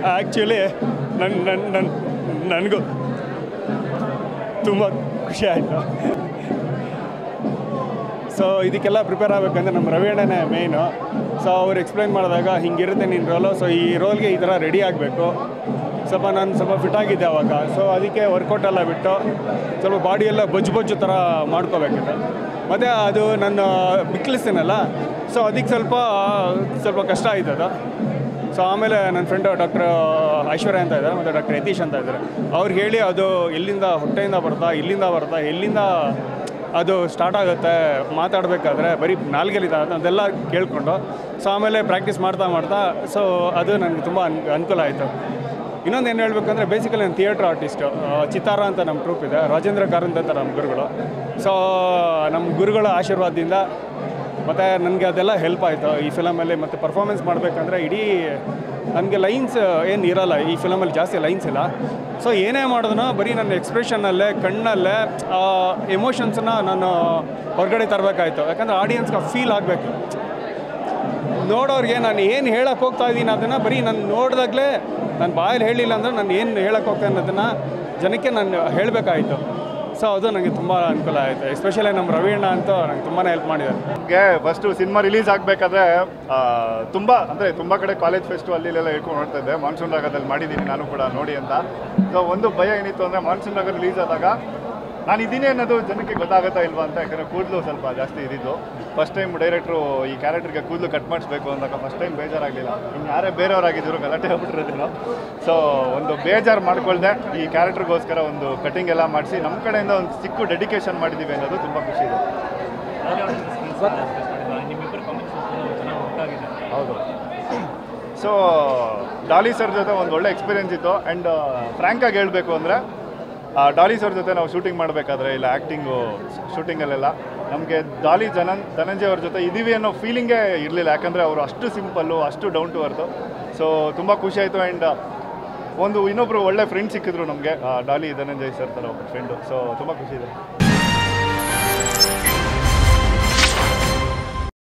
actually ನನ್ನ ನನ್ನ ನನ್ನ ನನಗೂ ತುಂಬ ಖುಷಿ ಆಯಿತು ಸೊ ಇದಕ್ಕೆಲ್ಲ ಪ್ರಿಪೇರ್ ಆಗಬೇಕಂದ್ರೆ ನಮ್ಮ ರವಿ ಅಣ್ಣನೇ ಮೇಯ್ನು ಸೊ ಅವ್ರು ಎಕ್ಸ್ಪ್ಲೈನ್ ಮಾಡಿದಾಗ ಹಿಂಗಿರುತ್ತೆ ನಿನ್ನ ರೋಲು ಸೊ ಈ ರೋಲ್ಗೆ ಈ ಥರ ರೆಡಿ ಆಗಬೇಕು ಸ್ವಲ್ಪ ನಾನು ಸ್ವಲ್ಪ ಫಿಟ್ ಆಗಿದ್ದೆ ಅವಾಗ ಸೊ ಅದಕ್ಕೆ ವರ್ಕೌಟ್ ಎಲ್ಲ ಬಿಟ್ಟು ಸ್ವಲ್ಪ ಬಾಡಿ ಎಲ್ಲ ಬೊಜ್ಜು ಬೊಜ್ಜು ಥರ ಮಾಡ್ಕೋಬೇಕಿತ್ತು ಮತ್ತು ಅದು ನನ್ನ ಬಿಕ್ಲಿಸ್ತೀನಲ್ಲ ಸೊ ಅದಕ್ಕೆ ಸ್ವಲ್ಪ ಸ್ವಲ್ಪ ಕಷ್ಟ ಆಯ್ತು ಅದು ಸೊ ಆಮೇಲೆ ನನ್ನ ಫ್ರೆಂಡು ಡಾಕ್ಟರ್ ಐಶ್ವರ್ಯ ಅಂತ ಇದ್ದಾರೆ ಮತ್ತು ಡಾಕ್ಟರ್ ಯತೀಶ್ ಅಂತ ಇದ್ದಾರೆ ಅವ್ರಿಗೆ ಹೇಳಿ ಅದು ಎಲ್ಲಿಂದ ಹೊಟ್ಟೆಯಿಂದ ಬರ್ತಾ ಇಲ್ಲಿಂದ ಬರ್ತಾ ಎಲ್ಲಿಂದ ಅದು ಸ್ಟಾರ್ಟ್ ಆಗುತ್ತೆ ಮಾತಾಡಬೇಕಾದ್ರೆ ಬರೀ ನಾಲ್ಗೆಲಿದ್ದಾಗುತ್ತೆ ಅದೆಲ್ಲ ಕೇಳಿಕೊಂಡು ಸೊ ಆಮೇಲೆ ಪ್ರಾಕ್ಟೀಸ್ ಮಾಡ್ತಾ ಮಾಡ್ತಾ ಸೊ ಅದು ನನಗೆ ತುಂಬ ಅನ್ ಅನುಕೂಲ ಆಯಿತು ಇನ್ನೊಂದು ಏನು ಹೇಳಬೇಕಂದ್ರೆ ಬೇಸಿಕಲಿ ನಾನು ಥಿಯೇಟ್ರ್ ಆರ್ಟಿಸ್ಟು ಚಿತ್ತಾರ ಅಂತ ನಮ್ಮ ಟ್ರೂಪ್ ಇದೆ ರಾಜೇಂದ್ರ ಕಾರಂತ್ ಅಂತ ನಮ್ಮ ಗುರುಗಳು ಸೊ ನಮ್ಮ ಗುರುಗಳ ಆಶೀರ್ವಾದದಿಂದ ಮತ್ತು ನನಗೆ ಅದೆಲ್ಲ ಹೆಲ್ಪ್ ಆಯಿತು ಈ ಫಿಲಮಲ್ಲಿ ಮತ್ತು ಪರ್ಫಾರ್ಮೆನ್ಸ್ ಮಾಡಬೇಕಂದ್ರೆ ಇಡೀ ನನಗೆ ಲೈನ್ಸ್ ಏನು ಇರಲ್ಲ ಈ ಫಿಲಮಲ್ಲಿ ಜಾಸ್ತಿ ಲೈನ್ಸ್ ಇಲ್ಲ ಸೊ ಏನೇ ಮಾಡಿದ್ನೋ ಬರೀ ನನ್ನ ಎಕ್ಸ್ಪ್ರೆಷನ್ನಲ್ಲೇ ಕಣ್ಣಲ್ಲೇ ಆ ಎಮೋಷನ್ಸನ್ನ ನಾನು ಹೊರಗಡೆ ತರಬೇಕಾಯ್ತು ಯಾಕಂದರೆ ಆಡಿಯನ್ಸ್ಗೆ ಫೀಲ್ ಆಗಬೇಕು ನೋಡೋರಿಗೆ ನಾನು ಏನು ಹೇಳಕ್ಕೆ ಹೋಗ್ತಾ ಇದ್ದೀನಿ ಅದನ್ನು ಬರೀ ನಾನು ನೋಡಿದಾಗಲೇ ನಾನು ಬಾಯಲ್ಲಿ ಹೇಳಿಲ್ಲ ಅಂದರೆ ನಾನು ಏನು ಹೇಳಕ್ಕೆ ಹೋಗ್ತಾ ಅನ್ನೋದನ್ನು ಜನಕ್ಕೆ ನಾನು ಹೇಳಬೇಕಾಯಿತು ಸೊ ಅದು ನನಗೆ ತುಂಬ ಅನುಕೂಲ ಆಯಿತು ಎಸ್ಪೆಷಲಿ ನಮ್ಮ ರವಿ ಅಣ್ಣ ಅಂತೂ ನಂಗೆ ತುಂಬಾ ಹೆಲ್ಪ್ ಮಾಡಿದ್ದಾರೆ ನಮಗೆ ಫಸ್ಟು ಸಿನಿಮಾ ರಿಲೀಸ್ ಆಗಬೇಕಾದ್ರೆ ತುಂಬ ಅಂದರೆ ತುಂಬ ಕಡೆ ಕಾಲೇಜ್ ಫೆಸ್ಟು ಅಲ್ಲಿ ಇಲ್ಲೆಲ್ಲ ಹೇಳ್ಕೊಂಡು ನೋಡ್ತಾ ಇದ್ದೆ ಮಾನ್ಸೂನ್ ರಾಗದಲ್ಲಿ ಮಾಡಿದ್ದೀನಿ ನಾನು ಕೂಡ ನೋಡಿ ಅಂತ ಸೊ ಒಂದು ಭಯ ಏನಿತ್ತು ಅಂದರೆ ಮಾನ್ಸೂನ್ ರಾಗ ರಿಲೀಸ್ ಆದಾಗ ನಾನು ಇದ್ದೀನಿ ಅನ್ನೋದು ಜನಕ್ಕೆ ಗೊತ್ತಾಗುತ್ತಾ ಇಲ್ವಾ ಅಂತ ಯಾಕಂದರೆ ಕೂದಲು ಸ್ವಲ್ಪ ಜಾಸ್ತಿ ಇದ್ದಿದ್ದು ಫಸ್ಟ್ ಟೈಮ್ ಡೈರೆಕ್ಟ್ರು ಈ ಕ್ಯಾರೆಕ್ಟರ್ಗೆ ಕೂದಲು ಕಟ್ ಮಾಡಿಸ್ಬೇಕು ಅಂದಾಗ ಫಸ್ಟ್ ಟೈಮ್ ಬೇಜಾರಾಗಲಿಲ್ಲ ಇನ್ನು ಯಾರೇ ಬೇರೆಯವರಾಗಿದ್ದರು ಗಲಾಟೆ ಆಗ್ಬಿಟ್ಟಿರೋದೇನೋ ಸೊ ಒಂದು ಬೇಜಾರು ಮಾಡ್ಕೊಳ್ದೆ ಈ ಕ್ಯಾರೆಕ್ಟರ್ಗೋಸ್ಕರ ಒಂದು ಕಟಿಂಗ್ ಎಲ್ಲ ಮಾಡಿಸಿ ನಮ್ಮ ಕಡೆಯಿಂದ ಒಂದು ಚಿಕ್ಕ ಡೆಡಿಕೇಶನ್ ಮಾಡಿದ್ದೀವಿ ಅನ್ನೋದು ತುಂಬ ಖುಷಿ ಇದೆ ನಿಮ್ಮಿಬ್ಬರು ಕಾಂಬಿನೇಷನ್ ಚೆನ್ನಾಗಿ ವರ್ಕ್ ಆಗಿದೆ ಹೌದು ಸೊ ಡಾಲಿ ಸರ್ ಜೊತೆ ಒಂದು ಒಳ್ಳೆ ಎಕ್ಸ್ಪೀರಿಯನ್ಸ್ ಇತ್ತು ಆ್ಯಂಡ್ ಫ್ರ್ಯಾಂಕಾಗಿ ಹೇಳಬೇಕು ಅಂದರೆ ಡಾಲಿ ಸರ್ ಜೊತೆ ನಾವು ಶೂಟಿಂಗ್ ಮಾಡಬೇಕಾದ್ರೆ ಇಲ್ಲ ಆ್ಯಕ್ಟಿಂಗು ಶೂಟಿಂಗಲ್ಲೆಲ್ಲ ನಮಗೆ ಡಾಲಿ ಜನನ್ ಧನಂಜಯ್ ಅವ್ರ ಜೊತೆ ಇದೀವಿ ಅನ್ನೋ ಫೀಲಿಂಗೇ ಇರಲಿಲ್ಲ ಯಾಕಂದರೆ ಅವರು ಅಷ್ಟು ಸಿಂಪಲ್ಲು ಅಷ್ಟು ಡೌನ್ ಟು ಅರ್ತು ಸೊ ತುಂಬ ಖುಷಿ ಆಯಿತು ಆ್ಯಂಡ್ ಒಂದು ಇನ್ನೊಬ್ಬರು ಒಳ್ಳೆ ಫ್ರೆಂಡ್ ಸಿಕ್ಕಿದ್ರು ನಮಗೆ ಡಾಲಿ ಧನಂಜಯ್ ಸರ್ ಥರ ಒಬ್ಬ ಫ್ರೆಂಡು ಸೊ ತುಂಬ ಖುಷಿ ಇದೆ